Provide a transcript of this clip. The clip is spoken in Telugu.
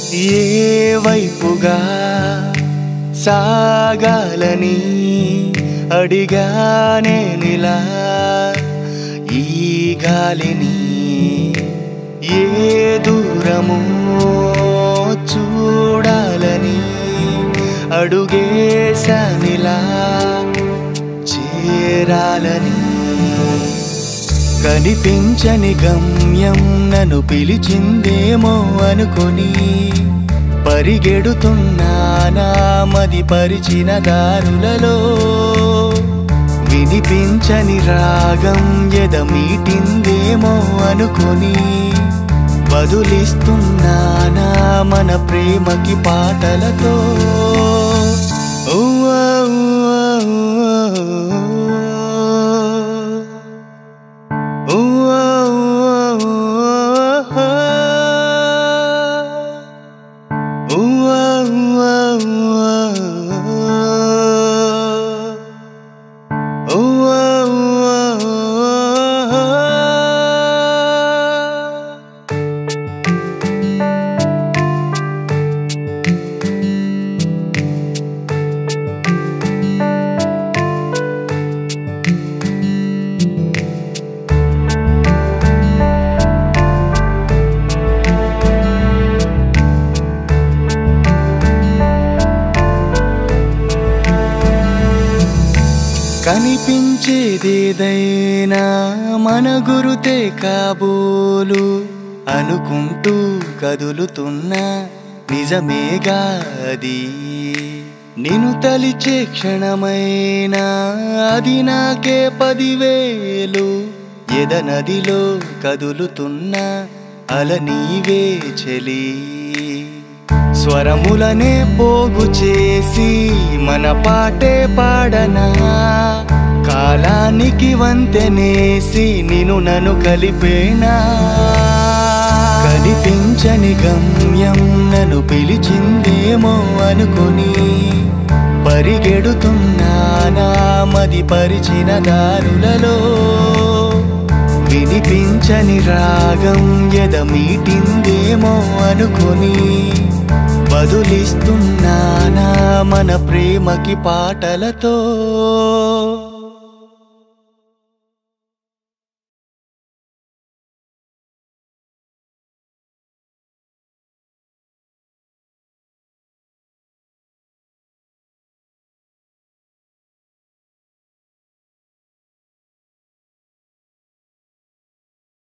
ఏ వైపుగా సాగాలని అడిగానే నిలా ఈ గాలిని ఏ దూరము చూడాలని అడుగేశానిలా చేరాలని కనిపించని గమ్యం నన్ను పిలిచిందేమో అనుకొని పరిగెడుతున్నానా మది పరిచిన దారులలో వినిపించని రాగం ఎద మీటిందేమో అనుకొని బదులిస్తున్నానా మన ప్రేమకి పాటలతో ఊవా, ఊవా, ఊవా. ఊవా, ఊవా, ఊవా, ఊవా, ఊవా, ఊవా. కనిపించేదేదైనా మన గురుతే కాబోలు అనుకుంటూ కదులుతున్న నిజమేగా అది నిన్ను తలిచే క్షణమైనా అది నాకే పదివేలు ఎద నదిలో కదులుతున్న అల నీవే చెలి స్వరములనే పోగు చేసి మన పాటే పాడనా కాలానికి వంతెనేసి నిన్ను నన్ను కలిపేనా కనిపించని గమ్యం నన్ను పిలిచిందేమో అనుకొని పరిగెడుతున్నానా మది పరిచిన దారులలో వినిపించని రాగం ఎద మీటిందేమో అనుకొని బదులిస్తున్నానా మన ప్రేమకి పాటలతో